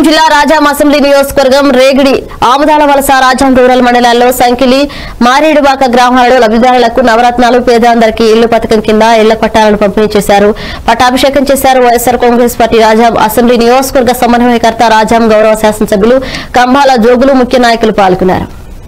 జిల్లా రాజాం అసెంబ్లీ నియోజకవర్గం రేగిడి ఆముదాల వలస రాజాం రూరల్ మండలాల్లో సంకిలి మారేడువాక గ్రామాలలో లబ్ధిదారులకు నవరత్నాలు పేదలందరికీ ఇళ్లు పథకం కింద ఇళ్ల పట్టాలను పంపిణీ చేశారు పట్టాభిషేకం చేశారు YSR Congress party Rajam assembly నియోజకవర్గ సమన్వయకర్త రాజాం గౌరవ శాసనసభ్యులు కంబాల జోగులు ముఖ్య నాయకులు పాల్గొన్నారు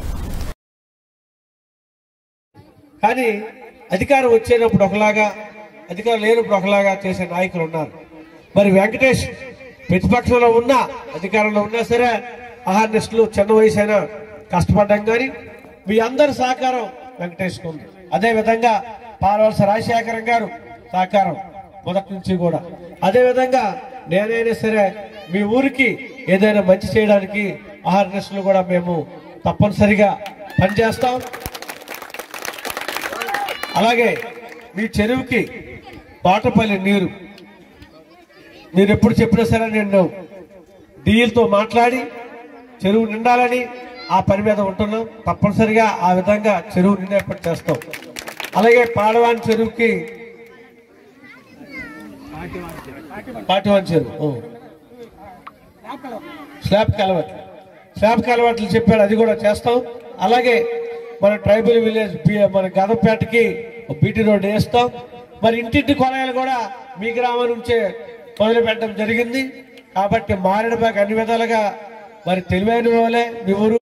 కానీ అధికారం వచ్చేటప్పుడు ఒకలాగా అధికారం లేనప్పుడు ఒకలాగా చేసే నాయకులు ఉన్నారు మరి వెంకటేష్ ప్రతిపక్షంలో ఉన్నా అధికారంలో ఉన్నా సరే అహార్నెస్ట్లు చిన్న వయసు అయినా కష్టపడ్డాం కానీ మీ అందరి సహకారం వెంకటేష్కి ఉంది అదే విధంగా పాలవలస రాజశేఖరం గారు సహకారం మొదటి నుంచి కూడా అదే విధంగా నేనైనా సరే మీ ఊరికి ఏదైనా మంచి చేయడానికి అహార్నెస్ట్లు కూడా మేము తప్పనిసరిగా పనిచేస్తాం అలాగే మీ చెరువుకి బాటపల్లి నీరు మీరు ఎప్పుడు చెప్పినా సరే నేను డీఎల్తో మాట్లాడి చెరువు నిండాలని ఆ పని మీద ఉంటున్నాం తప్పనిసరిగా ఆ విధంగా చెరువు నిండేపటి చేస్తాం అలాగే పాడవాని చెరువుకి పాటివాని చెరువు ఓ. స్లాబ్ కలవట్లు స్లాబ్ కలవట్లు చెప్పాడు అది కూడా చేస్తాం అలాగే మన ట్రైబల్ విలేజ్ బి- మన గదపేటకి బీటీ రోడ్ వేస్తాం మరి ఇంటింటి కొనాయిలు కూడా మీ గ్రామం నుంచే మొదలు పెట్టడం జరిగింది కాబట్టి మారేడుబాగ్ అన్ని విధాలుగా మరి తెలివైన వాళ్ళే మీ ఊరు